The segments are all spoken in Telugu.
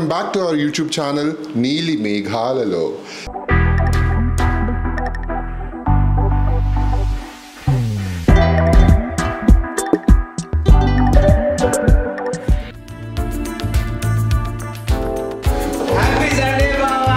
Welcome back to our YouTube channel నీలి మేఘాలలో హ్యాపీ సండే బావా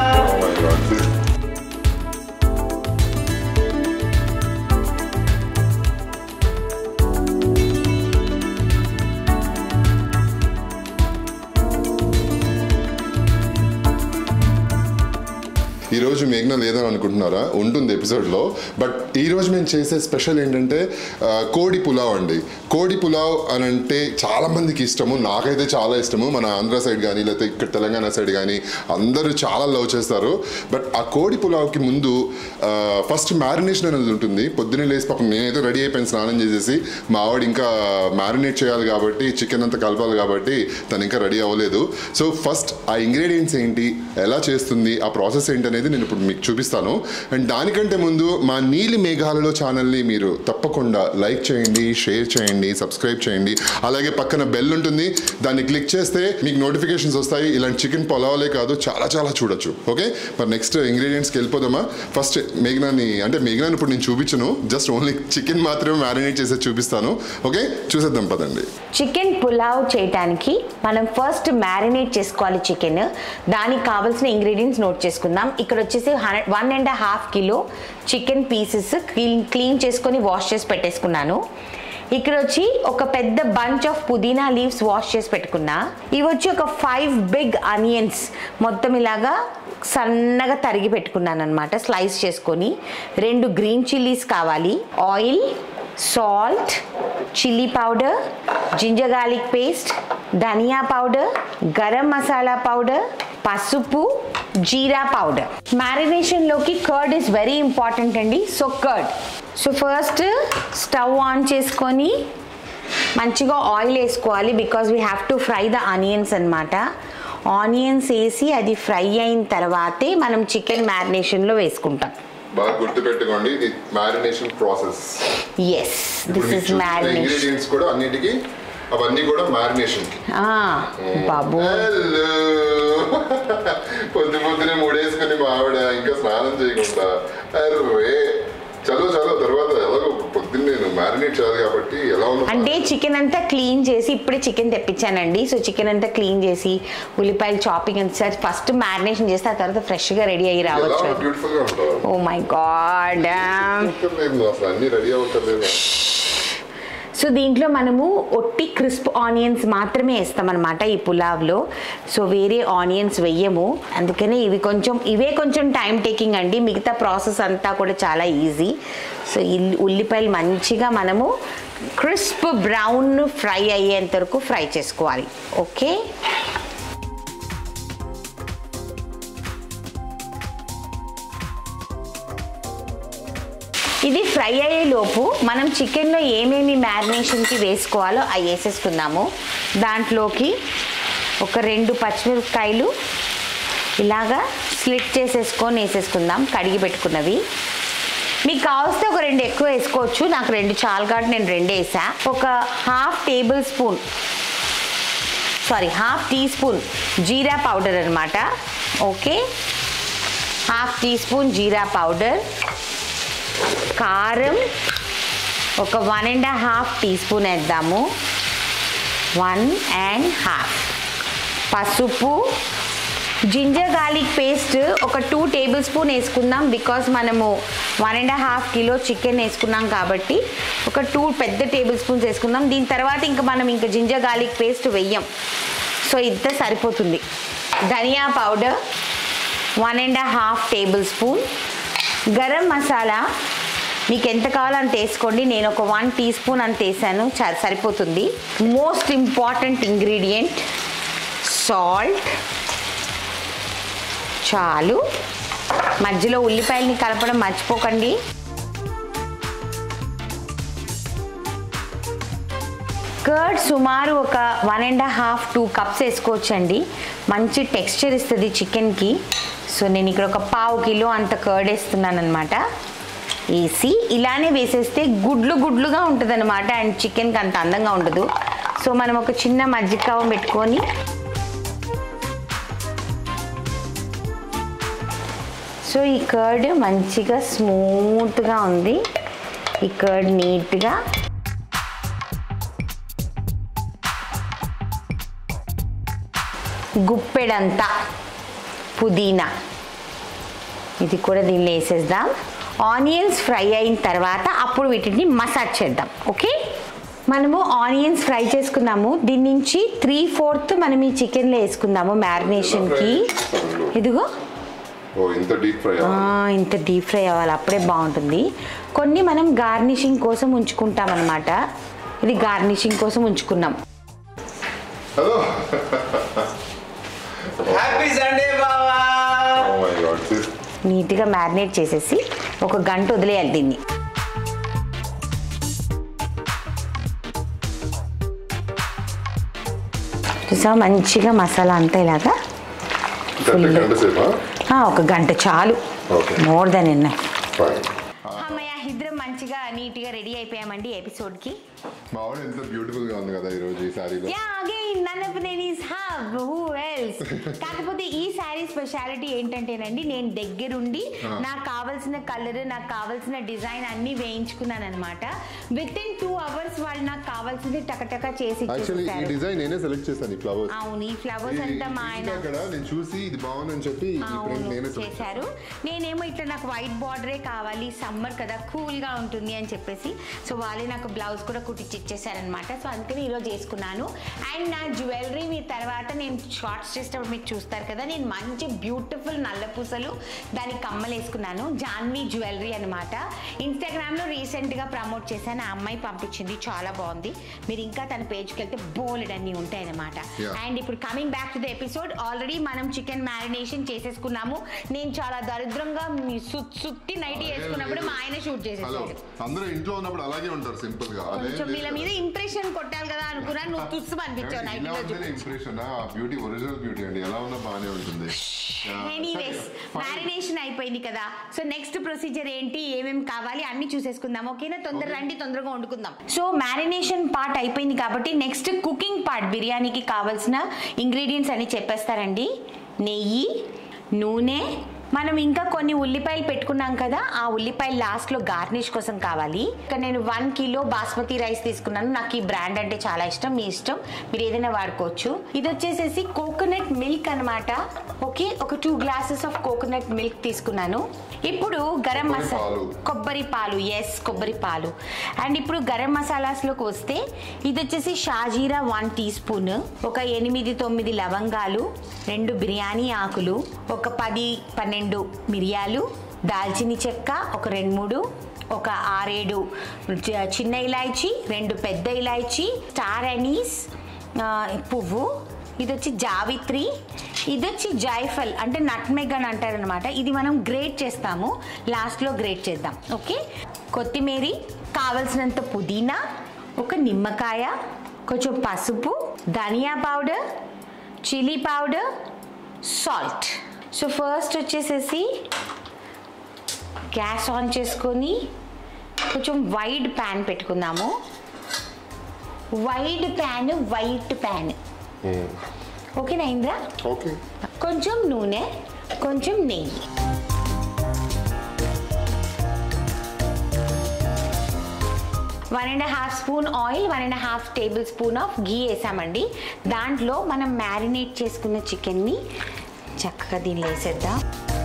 ఈ రోజు మేఘన లేదని అనుకుంటున్నారా ఉంటుంది ఎపిసోడ్లో బట్ ఈ రోజు మేము చేసే స్పెషల్ ఏంటంటే ఆ, కోడి పులావ్ అండి కోడి పులావ్ అని అంటే చాలా మందికి ఇష్టము నాకైతే చాలా ఇష్టము మన ఆంధ్ర సైడ్ కానీ లేకపోతే ఇక్కడ తెలంగాణ సైడ్ కానీ అందరూ చాలా లవ్ చేస్తారు బట్ ఆ కోడి పులావ్కి ముందు ఫస్ట్ మ్యారినేషన్ అనేది ఉంటుంది పొద్దున్నే లేచి పాపం నేనైతే రెడీ అయిపోయిన స్నానం చేసేసి మా ఆవిడ ఇంకా మ్యారినేట్ చేయాలి కాబట్టి చికెన్ అంతా కలపాలి కాబట్టి తను ఇంకా రెడీ అవ్వలేదు సో ఫస్ట్ ఆ ఇంగ్రీడియంట్స్ ఏంటి ఎలా చేస్తుంది ఆ ప్రాసెస్ ఏంటి అనేది నేను ఇప్పుడు మీకు చూపిస్తాను అండ్ దానికంటే ముందు మా నీలి మేఘాలలో ఛానల్ని మీరు తప్పకుండా లైక్ చేయండి షేర్ చేయండి సబ్స్క్రైబ్ చేయండి అలాగే పక్కన బెల్ ఉంటుంది దాన్ని క్లిక్ చేస్తే మీకు నోటిఫికేషన్స్ వస్తాయి ఇలాంటి చికెన్ పొలావలే కాదు చాలా చాలా చూడొచ్చు ఓకే మరి నెక్స్ట్ ఇంగ్రీడియంట్స్కి వెళ్ళిపోదామా ఫస్ట్ మేఘనాని అంటే మేఘనాని ఇప్పుడు నేను చూపించను జస్ట్ ఓన్లీ చికెన్ మాత్రమే మ్యారినేట్ చేసి చూపిస్తాను ఓకే చూసేద్దాం పదండి చికెన్ పులావ్ చేయటానికి మనం ఫస్ట్ మ్యారినేట్ చేసుకోవాలి చికెన్ దానికి కావాల్సిన ఇంగ్రీడియంట్స్ నోట్ చేసుకుందాం ఇక్కడ వచ్చేసి one and half kilo chicken pieces clean clean చేసుకొని వాష్ చేసి పెట్టేసుకున్నాను ఇక్కడ వచ్చి ఒక పెద్ద bunch of pudina leaves wash చేసి పెట్టుకున్నా ఇవి వచ్చి ఒక ఫైవ్ బిగ్ ఆనియన్స్ మొత్తం ఇలాగా సన్నగా తరిగి పెట్టుకున్నాను అనమాట స్లైస్ చేసుకొని రెండు గ్రీన్ చిల్లీస్ కావాలి oil salt chilli powder ginger garlic paste dhania powder garam masala powder పసుపు జీరా పౌడర్ మ్యారినేషన్లోకి కర్డ్ ఇస్ వెరీ ఇంపార్టెంట్ అండి so curd so first stove on చేసుకొని మంచిగా ఆయిల్ వేసుకోవాలి because we have to fry the onions అనమాట ఆనియన్స్ వేసి అది ఫ్రై అయిన తర్వాతే మనం చికెన్ మ్యారినేషన్లో వేసుకుంటాం బాగా గుర్తుపెట్టుకోండి ఇది marination process yes this is marination ingredients కూడా అన్నిటికీ అవన్నీ కూడా మ్యారినేషన్ కి బాబు హలో పొద్దు పొద్దునే మూడేసుకుని మా ఆవిడ ఇంకా స్నానం చేయకుండా అరే చలో చలో తర్వాత ఎలాగో పొద్దున్నే నేను మ్యారినేట్ చేయాలి కాబట్టి ఎలా ఉన్నా అంటే చికెన్ అంతా క్లీన్ చేసి ఇప్పుడే చికెన్ తెప్పించానండి సో చికెన్ అంతా క్లీన్ చేసి ఉల్లిపాయలు చాపింగ్ అంతా ఫస్ట్ మ్యారినేషన్ చేస్తే ఆ తర్వాత ఫ్రెష్గా రెడీ అయ్యి ఎలా రావచ్చు బ్యూటిఫుల్ గా ఉంటావు ఓ మై గాడ్ లేదు అసలు అన్ని రెడీ అవుతలేదు సో దీంట్లో మనము ఒట్టి క్రిస్ప్ ఆనియన్స్ మాత్రమే వేస్తామన్నమాట ఈ పులావ్లో సో వేరే ఆనియన్స్ వెయ్యము అందుకనే ఇవి కొంచెం ఇవే కొంచెం టైం టేకింగ్ అండి మిగతా ప్రాసెస్ అంతా కూడా చాలా ఈజీ సో ఇల్- ఉల్లిపాయలు మంచిగా మనము క్రిస్ప్ బ్రౌన్ ఫ్రై అయ్యేంత వరకు ఫ్రై చేసుకోవాలి ఓకే ఇది ఫ్రై అయ్యే లోపు మనం చికెన్లో ఏమేమి మ్యారినేషన్కి వేసుకోవాలో అవి వేసేసుకుందాము దాంట్లోకి ఒక రెండు పచ్చిమిరపకాయలు ఇలాగా స్లిట్ చేసేసుకొని వేసేసుకుందాం కడిగి పెట్టుకున్నవి మీకు కావస్తే ఒక రెండు ఎక్కువ వేసుకోవచ్చు నాకు రెండు చాలు కాబట్టి నేను రెండు వేసా ఒక half tablespoon sorry half teaspoon jeera powder అనమాట okay half teaspoon jeera powder కారం ఒక one and half teaspoon వేద్దాము వన్ అండ్ హాఫ్ పసుపు జింజర్ గార్లిక్ పేస్ట్ ఒక టూ టేబుల్ స్పూన్ వేసుకుందాం బికాస్ మనము one and half kilo chicken వేసుకున్నాం కాబట్టి ఒక టూ పెద్ద టేబుల్ స్పూన్స్ వేసుకుందాం దీని తర్వాత ఇంకా మనం ఇంకా జింజర్ గార్లిక్ పేస్ట్ వెయ్యం సో ఇంత సరిపోతుంది dhania powder one and half tablespoon garam masala మీకు ఎంత కావాలో అంత వేసుకోండి నేను ఒక వన్ టీ స్పూన్ అంత వేసాను చ- సరిపోతుంది మోస్ట్ ఇంపార్టెంట్ ఇంగ్రీడియంట్ సాల్ట్ చాలు మధ్యలో ఉల్లిపాయలని కలపడం మర్చిపోకండి కర్డ్ సుమారు ఒక one and half two cups వేసుకోవచ్చండి మంచి టెక్స్చర్ ఇస్తుంది చికెన్కి సో నేను ఇక్కడ ఒక పావు కిలో అంత కర్డ్ వేస్తున్నాను అనమాట వేసి ఇలానే వేసేస్తే గుడ్లు గుడ్లుగా ఉంటుంది అనమాట అండ్ చికెన్కి అంత అందంగా ఉండదు సో మనం ఒక చిన్న మజ్జిగ కవం పెట్టుకొని సో ఈ కర్డ్ మంచిగా స్మూత్గా ఉంది ఈ కర్డ్ నీట్గా గుప్పెడంతా పుదీనా ఇది కూడా దీనిలో వేసేద్దాం ఆనియన్స్ ఫ్రై అయిన తర్వాత అప్పుడు వీటిని మసాజ్ చేద్దాం ఓకే మనము ఆనియన్స్ ఫ్రై చేసుకున్నాము దీని నుంచి త్రీ ఫోర్త్ మనం ఈ చికెన్లో వేసుకుందాము మ్యారినేషన్కి ఇదిగో ఓ ఇంత డీప్ ఫ్రై ఆ, ఇంత డీప్ ఫ్రై అవ్వాలి అప్పుడే బాగుంటుంది కొన్ని మనం గార్నిషింగ్ కోసం ఉంచుకుంటాం అనమాట ఇది గార్నిషింగ్ కోసం ఉంచుకున్నాం హలో హ్యాపీ సండే బావా ఓ మై గాడ్ దిస్ నీట్గా మ్యారినేట్ చేసేసి ఒక గంట వదిలేయాలి దీన్ని చూసా మంచిగా మసాలా అంతా ఇలాగా గంట గంట సేపా ఆ, ఒక గంట చాలు Okay. మోర్ దెన్ ఎన్నై ఫైన్ అమ్మయ్య ఇద్దరం మంచిగా నీట్గా రెడీ అయిపోయామండి ఎపిసోడ్కి మా వాడు ఎంత బ్యూటిఫుల్ గా ఉంది కదా ఈ రోజు ఈ సారీలో yeah again none of name is హబ్ హూ ఎల్స్ కాకపోతే ఈ శారీ స్పెషాలిటీ ఏంటంటేనండి నేను దగ్గరుండి నాకు కావాల్సిన కలర్ నాకు కావాల్సిన డిజైన్ అన్ని వేయించుకున్నాను అనమాట విత్ ఇన్ టూ అవర్స్ వాళ్ళు నాకు కావాల్సింది టకటక చేసి యాక్చువల్లీ ఈ ఇచ్చేస్తారు డిజైన్ నేనే సెలెక్ట్ చేశాను ఈ ఫ్లవర్స్ అవును ఈ ఫ్లవర్స్ అంతా మా ఆయన అక్కడ నేను చూసి ఇది బాగుందని చెప్పి ఈ ప్రింట్ అవును నేనే select చేశారు నేనేమో ఇట్లా నాకు వైట్ బార్డరే కావాలి సమ్మర్ కదా కూల్ గా ఉంటుంది అని చెప్పేసి సో వాళ్ళే నాకు బ్లౌజ్ కూడా కుట్టించి ఇచ్చేసారనమాట సో అందుకని ఈరోజు చేసుకున్నాను అండ్ నా జ్యువెలరీ మీ తర్వాత నేను షార్ట్స్ చేసేటప్పుడు మీరు చూస్తారు కదా నేను మంచి బ్యూటిఫుల్ నల్ల పూసలు దానికి కమ్మలు వేసుకున్నాను జాన్వీ జ్యువెలరీ అనమాట ఇన్స్టాగ్రామ్ లో రీసెంట్ గా ప్రమోట్ చేశాను ఆ అమ్మాయి పంపించింది చాలా బాగుంది మీరు ఇంకా తన పేజ్కి వెళ్తే బోలెడ్ అన్ని ఉంటాయి అనమాట Yeah. అండ్ ఇప్పుడు coming back to the episode already మనం చికెన్ మ్యారినేషన్ చేసేసుకున్నాము నేను చాలా దరిద్రంగా మీ సు- సుత్తి నైట్ వేసుకున్నప్పుడు మా ఆయన షూట్ హలో చేసేసాడు అందరూ ఇంట్లో ఉన్నప్పుడు అలాగే ఉంటారు సింపుల్ గా అదే కొంచెం వీళ్ళ మీద ఇంప్రెషన్ కొట్టాలి కదా అనుకున్నా నువ్వు తుస్సు అనిపించావు ఇలా నైట్ ఉంటేనే ఇంప్రెషన్ ఆ బ్యూటీ ఒరిజినల్ బ్యూటీ అండి ఎలా ఉన్నా బాగానే ఉంటుంది Yeah. ఎనీవేస్ సరే, fine. మ్యారినేషన్ అయిపోయింది కదా సో నెక్స్ట్ ప్రొసీజర్ ఏంటి ఏమేమి కావాలి అన్ని చూసేసుకుందాం ఓకేనా తొందర రండి తొందరగా వండుకుందాం సో మ్యారినేషన్ పార్ట్ అయిపోయింది కాబట్టి నెక్స్ట్ కుకింగ్ పార్ట్ బిర్యానీకి కావాల్సిన ఇంగ్రీడియంట్స్ అన్ని చెప్పేస్తారండి నెయ్యి నూనె మనం ఇంకా కొన్ని ఉల్లిపాయలు పెట్టుకున్నాం కదా ఆ ఉల్లిపాయలు లాస్ట్లో గార్నిష్ కోసం కావాలి ఇక్కడ నేను వన్ కిలో బాస్మతి రైస్ తీసుకున్నాను నాకు ఈ బ్రాండ్ అంటే చాలా ఇష్టం మీ ఇష్టం మీరు ఏదైనా వాడుకోవచ్చు ఇది వచ్చేసేసి కోకోనట్ మిల్క్ అన్నమాట ఓకే ఒక two glasses of coconut milk తీసుకున్నాను ఇప్పుడు గరం కొబ్బరి మసాలా పాలు. కొబ్బరి పాలు ఎస్ కొబ్బరి పాలు అండ్ ఇప్పుడు గరం మసాలాస్లోకి వస్తే ఇది వచ్చేసి షాజీరా వన్ టీ స్పూన్ ఒక ఎనిమిది తొమ్మిది లవంగాలు రెండు బిర్యానీ ఆకులు ఒక పది పన్నెండు మిరియాలు దాల్చిన చెక్క ఒక రెండు మూడు ఒక ఆరేడు చ- చిన్న ఇలాయచి రెండు పెద్ద ఇలాయచి స్టార్ అనీస్ ఆ, పువ్వు ఇది వచ్చి జావిత్రి ఇది వచ్చి జాయిఫల్ అంటే నట్మెగ్ అని అంటారనమాట ఇది మనం గ్రేట్ చేస్తాము లాస్ట్లో గ్రేట్ చేద్దాం ఓకే కొత్తిమీర కావలసినంత పుదీనా ఒక నిమ్మకాయ కొంచెం పసుపు dhania powder chilli powder salt so first వచ్చేసేసి గ్యాస్ ఆన్ చేసుకొని కొంచెం వైడ్ ప్యాన్ పెట్టుకుందాము వైడ్ ప్యాన్ వైట్ ప్యాన్ ఓకేనా ఇంద్ర ఓకే కొంచెం నూనె కొంచెం నెయ్యి one and half spoon oil one and half tablespoon of ghee వేసామండి దాంట్లో మనం మ్యారినేట్ చేసుకున్న చికెన్ని చక్కగా దీనిలో వేసేద్దాం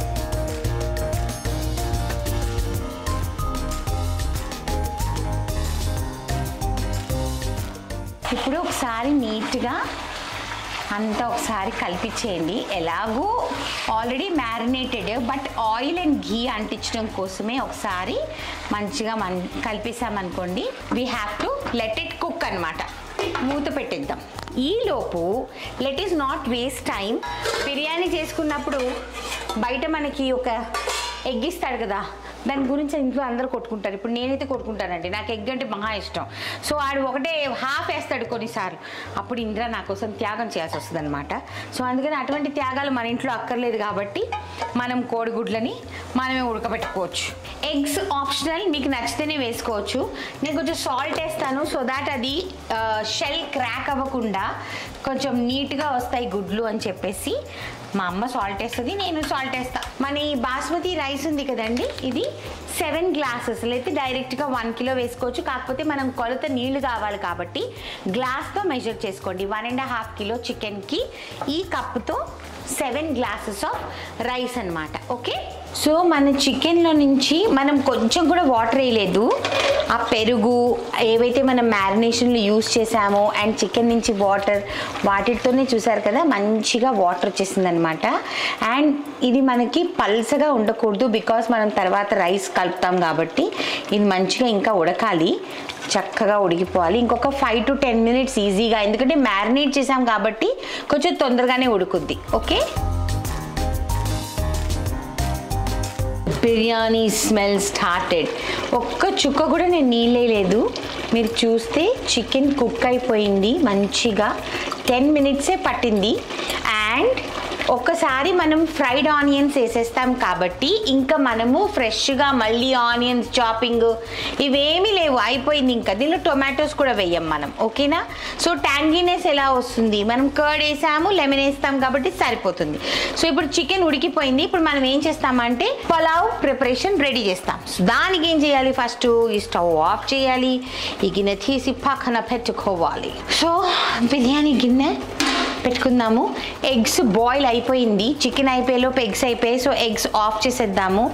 ఇప్పుడు ఒకసారి నీట్గా అంతా ఒకసారి కలిపించేయండి ఎలాగూ already marinated but oil and ghee అంటించడం కోసమే ఒకసారి మంచిగా మన్ కలిపేసామనుకోండి we have to let it cook అనమాట మూత పెట్టిద్దాం ఈలోపు let's not waste time biryani చేసుకున్నప్పుడు బయట మనకి ఒక ఎగ్ ఇస్తాడు కదా దాని గురించి ఇంట్లో అందరూ కొట్టుకుంటారు ఇప్పుడు నేనైతే కొట్టుకుంటానండి నాకు ఎగ్ అంటే మహా ఇష్టం సో ఆడు ఒకటే హాఫ్ వేస్తాడు కొన్నిసార్లు అప్పుడు ఇంద్ర నా కోసం త్యాగం చేయాల్సి వస్తుంది అనమాట సో అందుకని అటువంటి త్యాగాలు మన ఇంట్లో అక్కర్లేదు కాబట్టి మనం కోడిగుడ్లని మనమే ఉడకబెట్టుకోవచ్చు ఎగ్స్ ఆప్షనల్ మీకు నచ్చితేనే వేసుకోవచ్చు నేను కొంచెం సాల్ట్ వేస్తాను సో దాట్ అది షెల్ క్రాక్ అవ్వకుండా కొంచెం నీట్గా వస్తాయి గుడ్లు అని చెప్పేసి మా అమ్మ సాల్ట్ వేస్తుంది నేను సాల్ట్ వేస్తా మన ఈ బాస్మతి రైస్ ఉంది కదండి ఇది సెవెన్ గ్లాసెస్ అయితే డైరెక్ట్గా వన్ కిలో వేసుకోవచ్చు కాకపోతే మనం కొలత నీళ్లు కావాలి కాబట్టి గ్లాస్తో మెజర్ చేసుకోండి వన్ అండ్ హాఫ్ కిలో చికెన్కి ఈ కప్పుతో సెవెన్ గ్లాసెస్ ఆఫ్ రైస్ అన్నమాట ఓకే సో మన చికెన్లో నుంచి మనం కొంచెం కూడా వాటర్ వేయలేదు ఆ పెరుగు ఏవైతే మనం మ్యారినేషన్లు యూస్ చేసామో అండ్ చికెన్ నుంచి వాటర్ వాటితోనే చూసారు కదా మంచిగా వాటర్ వచ్చేసింది అనమాట అండ్ ఇది మనకి పల్సగా ఉండకూడదు బికాస్ మనం తర్వాత రైస్ కలుపుతాం కాబట్టి ఇది మంచిగా ఇంకా ఉడకాలి చక్కగా ఉడికిపోవాలి ఇంకొక ఫైవ్ టు టెన్ మినిట్స్ ఈజీగా ఎందుకంటే మ్యారినేట్ చేసాం కాబట్టి కొంచెం తొందరగానే ఉడుకుద్ది ఓకే బిర్యానీ స్మెల్ స్టార్టెడ్ ఒక్క చుక్క కూడా నేను నీళ్ళేయలేదు మీరు చూస్తే చికెన్ కుక్ అయిపోయింది మంచిగా టెన్ మినిట్సే పట్టింది అండ్ ఒక్కసారి మనం ఫ్రైడ్ ఆనియన్స్ వేసేస్తాం కాబట్టి ఇంకా మనము ఫ్రెష్గా మళ్ళీ ఆనియన్స్ చాపింగ్ ఇవేమీ లేవు అయిపోయింది ఇంకా దీనిలో టొమాటోస్ కూడా వేయం మనం ఓకేనా సో ట్యాంగీనెస్ ఎలా వస్తుంది మనం కర్డ్ వేసాము లెమన్ వేస్తాం కాబట్టి సరిపోతుంది సో ఇప్పుడు చికెన్ ఉడికిపోయింది ఇప్పుడు మనం ఏం చేస్తామంటే పలావ్ ప్రిపరేషన్ రెడీ చేస్తాం సో దానికి ఏం చేయాలి ఫస్ట్ ఈ స్టవ్ ఆఫ్ చేయాలి ఈ గిన్నె తీసి పక్కన పెట్టుకోవాలి సో బిర్యానీ గిన్నె పెట్టుకుందాము ఎగ్స్ బాయిల్ అయిపోయింది చికెన్ అయిపోయేలోపు ఎగ్స్ అయిపోయాయి సో ఎగ్స్ ఆఫ్ చేసేద్దాము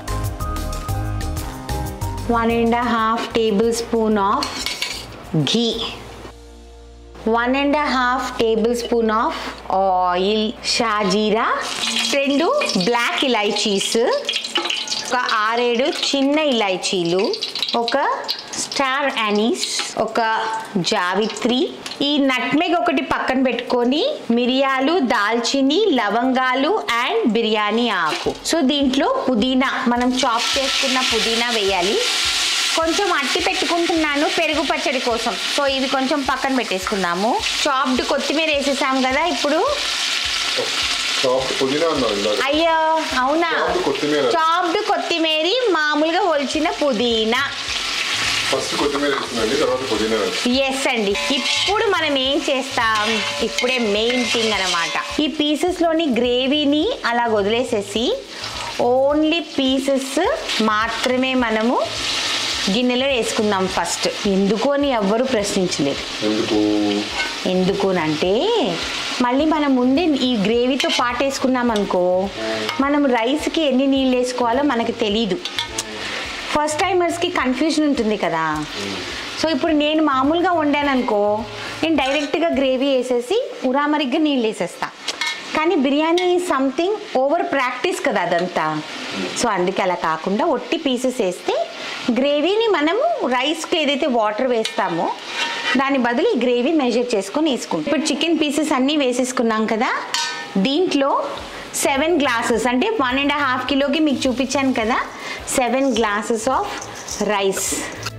one and half tablespoon of ghee one and half tablespoon of oil shahjeera రెండు బ్లాక్ ఇలైచీస్ ఒక ఆరేడు చిన్న ఇలైచీలు ఒక స్టార్ అనీస్ ఒక జావిత్రి ఈ నట్మెగ్ ఒకటి పక్కన పెట్టుకొని మిరియాలు దాల్చిని లవంగాలు అండ్ బిర్యానీ ఆకు సో దీంట్లో పుదీనా మనం చాప్ చేసుకున్న పుదీనా వేయాలి కొంచెం అట్టి పెట్టుకుంటున్నాను పెరుగు పచ్చడి కోసం సో ఇది కొంచెం పక్కన పెట్టేసుకుందాము చాప్డ్ కొత్తిమీర వేసేసాం కదా ఇప్పుడు సాఫ్ట్ పుదీనా అన్నావు ఇందాక అయ్యో అవునా Chopped కొత్తిమీర. చాప్డ్ కొత్తిమీర మామూలుగా ఒలిచిన పుదీనా ఫస్ట్ కొత్తిమీర వేస్తుందండి తర్వాత పుదీనా వేస్తుంది. ఎస్ అండి ఇప్పుడు మనం ఏం చేస్తాం ఇప్పుడే మెయిన్ థింగ్ అనమాట ఈ పీసెస్లోని గ్రేవీని అలా వదిలేసేసి ఓన్లీ పీసెస్ మాత్రమే మనము గిన్నెలో వేసుకుందాం ఫస్ట్ ఎందుకు అని ఎవ్వరూ ప్రశ్నించలేదు ఎందుకు ఎందుకు అంటే మళ్ళీ మనం ముందే ఈ గ్రేవీతో పాటు వేసుకున్నాం అనుకో మనం రైస్కి ఎన్ని నీళ్ళు వేసుకోవాలో మనకు తెలీదు ఫస్ట్ టైమర్స్కి కన్ఫ్యూజన్ ఉంటుంది కదా సో ఇప్పుడు నేను మామూలుగా వండాను అనుకో నేను డైరెక్ట్గా గ్రేవీ వేసేసి ఉరామరిగ్గా నీళ్ళు వేసేస్తా కానీ బిర్యానీ సంథింగ్ ఓవర్ ప్రాక్టీస్ కదా అదంతా సో అందుకే అలా కాకుండా ఒట్టి పీసెస్ వేస్తే గ్రేవీని మనము రైస్కి ఏదైతే వాటర్ వేస్తామో దాని బదులు ఈ గ్రేవీ మెజర్ చేసుకొని వేసుకుంటాం ఇప్పుడు చికెన్ పీసెస్ అన్నీ వేసేసుకున్నాం కదా దీంట్లో సెవెన్ గ్లాసెస్ అంటే వన్ అండ్ హాఫ్ కిలోకి మీకు చూపించాను కదా సెవెన్ గ్లాసెస్ ఆఫ్ రైస్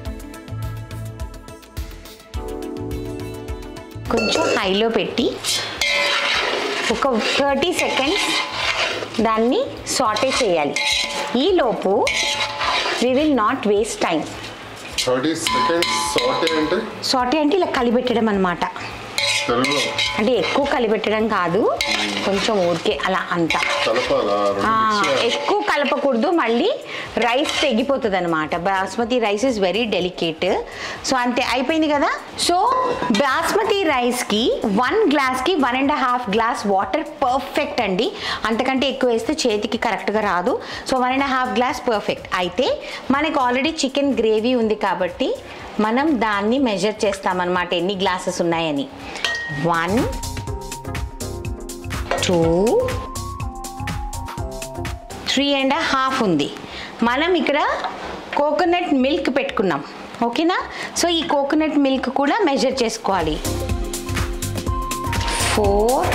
కొంచెం హైలో పెట్టి ఒక థర్టీ సెకండ్స్ దాన్ని సాటే చేయాలి ఈలోపు we will not waste time thirty seconds sauté అంటే సాటే అంటే ఇలా కలిపెట్టడం అనమాట తెలుగులో అంటే ఎక్కువ కలిపెట్టడం కాదు కొంచెం ఊరికే అలా అంతా కలపాలా రెండు ఆ, mix చేయాలా? ఎక్కువ కలపకూడదు మళ్ళీ రైస్ తెగిపోతుంది అనమాట basmati rice is very delicate so అంతే అయిపోయింది కదా సో బాస్మతి రైస్కి వన్ గ్లాస్కి one and half glass water perfect అండి అంతకంటే ఎక్కువ వేస్తే చేతికి కరెక్ట్గా రాదు so one and half glass perfect అయితే మనకు ఆల్రెడీ చికెన్ గ్రేవీ ఉంది కాబట్టి మనం దాన్ని మెజర్ చేస్తామన్నమాట ఎన్ని గ్లాసెస్ ఉన్నాయని one two three and half ఉంది మనం ఇక్కడ కోకోనట్ మిల్క్ పెట్టుకున్నాం ఓకేనా సో ఈ కోకోనట్ మిల్క్ కూడా మెజర్ చేసుకోవాలి ఫోర్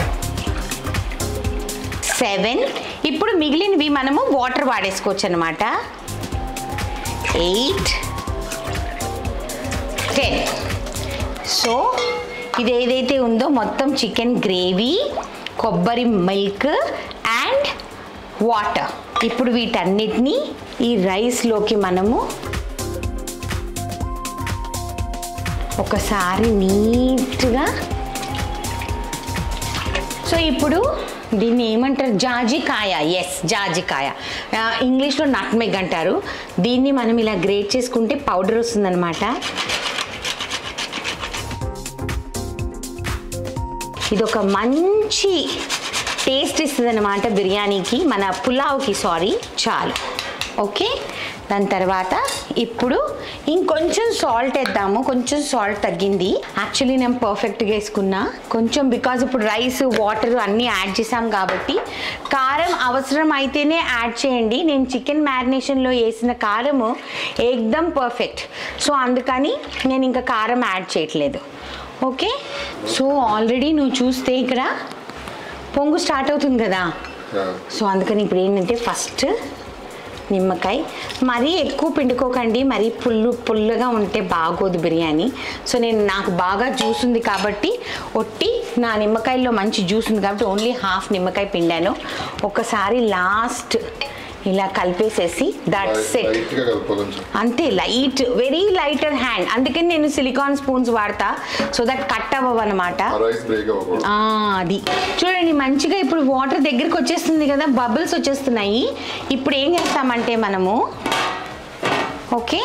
సెవెన్ ఇప్పుడు మిగిలినవి మనము వాటర్ వాడేసుకోవచ్చు అనమాట ఎయిట్ టెన్ సో ఇది ఏదైతే ఉందో మొత్తం చికెన్ గ్రేవీ కొబ్బరి మిల్క్ అండ్ వాటర్ ఇప్పుడు వీటన్నిటిని ఈ రైస్లోకి మనము ఒకసారి నీట్గా సో ఇప్పుడు దీన్ని ఏమంటారు జాజికాయ ఎస్ జాజికాయ ఆ, ఇంగ్లీష్లో నట్మెగ్ అంటారు దీన్ని మనం ఇలా గ్రేట్ చేసుకుంటే పౌడర్ వస్తుందన్నమాట ఇది ఒక మంచి టేస్ట్ ఇస్తుంది అనమాట బిర్యానీకి మన పులావ్కి సారీ చాలు ఓకే దాని తర్వాత ఇప్పుడు ఇంకొంచెం సాల్ట్ వేద్దాము కొంచెం సాల్ట్ తగ్గింది యాక్చువల్లీ నేను పర్ఫెక్ట్గా వేసుకున్నా కొంచెం బికాజ్ ఇప్పుడు రైస్ వాటర్ అన్నీ యాడ్ చేసాం కాబట్టి కారం అవసరం అయితేనే యాడ్ చేయండి నేను చికెన్ మ్యారినేషన్లో వేసిన కారము ఏకదమ్ పర్ఫెక్ట్ సో అందుకని నేను ఇంకా కారం యాడ్ చేయట్లేదు ఓకే సో ఆల్రెడీ నువ్వు చూస్తే ఇక్కడ పొంగు స్టార్ట్ అవుతుంది కదా సో అందుకని ఇప్పుడు ఏంటంటే ఫస్ట్ నిమ్మకాయ మరీ ఎక్కువ పిండుకోకండి మరీ పుల్లు పుల్లగా ఉంటే బాగోదు బిర్యానీ సో నేను నాకు బాగా జ్యూస్ ఉంది కాబట్టి ఒట్టి నా నిమ్మకాయల్లో మంచి జ్యూస్ ఉంది కాబట్టి ఓన్లీ హాఫ్ నిమ్మకాయ పిండాను ఒకసారి లాస్ట్ ఇలా కలిపేసేసి దట్స్ ఇట్ లైట్గా కలుపు కొంచెం అంతే లైట్ వెరీ లైటర్ హ్యాండ్ అందుకని నేను సిలికాన్ స్పూన్స్ వాడతా సో దట్ కట్ అవ్వవు అనమాట ఆ రైస్ బ్రేక్ అవ్వకూడదు అది చూడండి మంచిగా ఇప్పుడు వాటర్ దగ్గరికి వచ్చేస్తుంది కదా బబుల్స్ వచ్చేస్తున్నాయి ఇప్పుడు ఏం చేస్తామంటే మనము ఓకే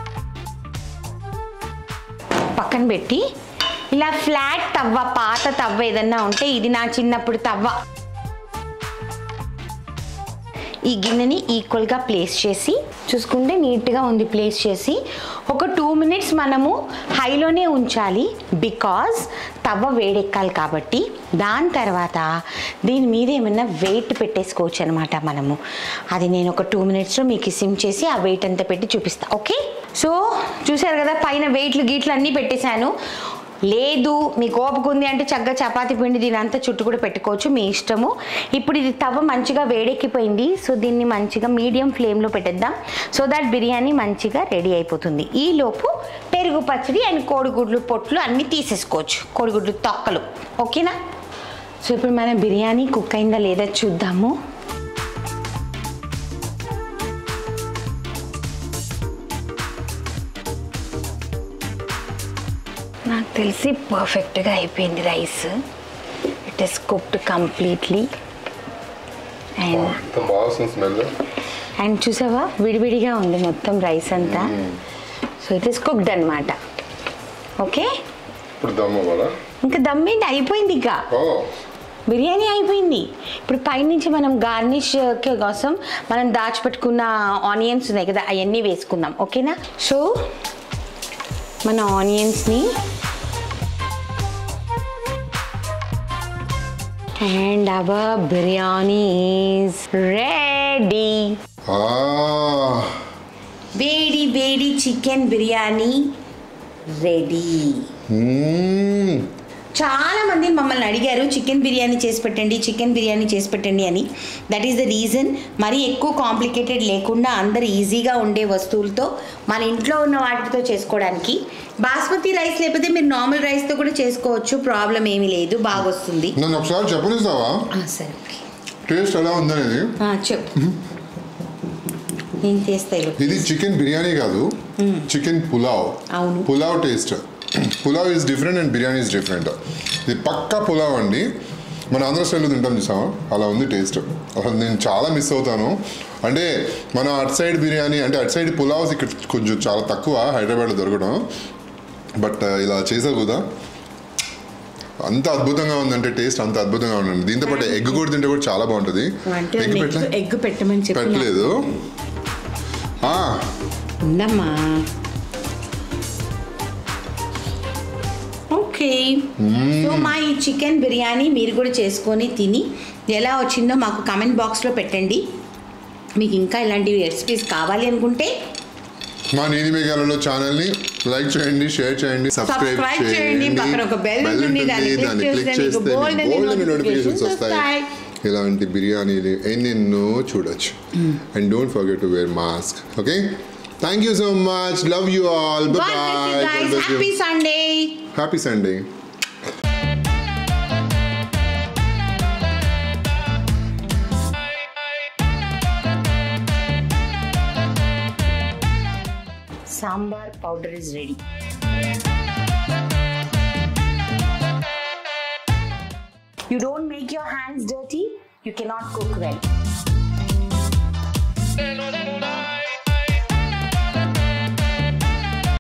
పక్కన పెట్టి ఇలా ఫ్లాట్ తవ్వ పాత తవ్వ ఏదన్నా ఉంటే ఇది నా చిన్నప్పుడు తవ్వ ఈ గిన్నెని ఈక్వల్గా ప్లేస్ చేసి చూసుకుంటే నీట్గా ఉంది ప్లేస్ చేసి ఒక టూ మినిట్స్ మనము హైలోనే ఉంచాలి బికాజ్ తవ్వ వేడెక్కాలి కాబట్టి దాని తర్వాత దీని మీద ఏమైనా వెయిట్ పెట్టేసుకోవచ్చు అనమాట మనము అది నేను ఒక టూ మినిట్స్లో మీకు సిమ్ చేసి ఆ వెయిట్ అంతా పెట్టి చూపిస్తా ఓకే సో చూసారు కదా పైన వెయిట్లు గీట్లు అన్నీ పెట్టేశాను లేదు మీకు ఓపిక ఉంది అంటే చక్కగా చపాతి పిండి దీని అంతా చుట్టూ కూడా పెట్టుకోవచ్చు మీ ఇష్టము ఇప్పుడు ఇది తవ్వ మంచిగా వేడెక్కిపోయింది సో దీన్ని మంచిగా మీడియం ఫ్లేమ్లో పెట్టేద్దాం సో దట్ బిర్యానీ మంచిగా రెడీ అయిపోతుంది ఈ లోపు పెరుగు పచ్చడి అండ్ కోడిగుడ్లు పొట్లు అన్నీ తీసేసుకోవచ్చు కోడిగుడ్లు తొక్కలు ఓకేనా సో ఇప్పుడు మన బిర్యానీ కుక్ అయిందా లేదా చూద్దాము నాకు తెలిసి పర్ఫెక్ట్గా అయిపోయింది rice it is cooked completely and ఎంత బాగా వస్తుంది స్మెల్ అండ్ చూసావా విడివిడిగా ఉంది మొత్తం రైస్ అంతా సో ఇట్ ఈస్ కుక్డ్ అనమాట ఓకే ఇప్పుడు దమ్ అవ్వాలా ఇంకా దమ్మేంటి అయిపోయింది ఇక ఓ బిర్యానీ అయిపోయింది ఇప్పుడు పైనుంచి మనం గార్నిష్ కోసం మనం దాచిపెట్టుకున్న ఆనియన్స్ ఉన్నాయి కదా అవన్నీ వేసుకుందాం ఓకేనా సో మన ఆనియన్స్ని and our biryani is ready ఆ, వేడి వేడి చికెన్ బిర్యానీ రెడీ మ్మ్. చాలా మంది మమ్మల్ని అడిగారు చికెన్ బిర్యానీ చేసి పెట్టండి చికెన్ బిర్యానీ చేసి పెట్టండి అని దట్ ఈస్ ద రీజన్ మరీ ఎక్కువ కాంప్లికేటెడ్ లేకుండా అందరు ఈజీగా ఉండే వస్తువులతో మన ఇంట్లో ఉన్న వాటితో చేసుకోవడానికి బాస్మతి రైస్ లేకపోతే మీరు నార్మల్ రైస్తో కూడా చేసుకోవచ్చు ప్రాబ్లం ఏమీ లేదు బాగా వస్తుంది నన్ను ఒకసారి చెప్పనిస్తావా ఆ, సరే ఓకే టేస్ట్ ఎలా ఉందనేది ఆ, చెప్పు నేను చేస్తాను ఇది చికెన్ బిర్యానీ కాదు చికెన్ పులావ్ అవును. Pulao taste pulao is different and biryani is different ఇది పక్కా పులావ్ అండి మన ఆంధ్ర స్టైల్లో తింటాం చూసామా అలా ఉంది టేస్ట్ అసలు నేను చాలా మిస్ అవుతాను అంటే మన అటు సైడ్ బిర్యానీ అంటే అటు సైడ్ పులావ్స్ ఇక్కడ కొంచెం చాలా తక్కువ హైదరాబాద్లో దొరకడం బట్ ఇలా చేసావు కదా అంత అద్భుతంగా ఉందంటే టేస్ట్ అంత అద్భుతంగా ఉందండి దీంతో పాటు ఎగ్ కూడా తింటే కూడా చాలా బాగుంటుంది అంటే ఎగ్ పెట్టలే ఎగ్ పెట్టమని చెప్పి పెట్టలేదు ఆ, ఉందమ్మా ఓకే సో మా ఈ చికెన్ బిర్యానీ మీరు కూడా చేసుకొని తిని ఎలా వచ్చిందో మాకు కమెంట్ బాక్స్లో పెట్టండి మీకు ఇంకా ఇలాంటి రెసిపీస్ కావాలి అనుకుంటే మా నీలి మేఘాలలో ఛానల్ని లైక్ చేయండి షేర్ చేయండి సబ్స్క్రైబ్ Subscribe చేయండి. చేయండి పక్కన ఒక bell Bell ఉంటుంది. ఉంటుంది. దాన్ని click దాన్ని క్లిక్ చేస్తే చేస్తే మీకు bold అనే బోల్డ్ notifications నోటిఫికేషన్స్ వస్తాయి వస్తాయి. ఇలాంటి బిర్యానీలు ఎన్నెన్నో చూడొచ్చు and don't forget to wear mask okay thank you so much love you all God bless you guys. Happy Sunday. Happy Sunday Sambar powder is ready. You don't make your hands dirty. you cannot cook well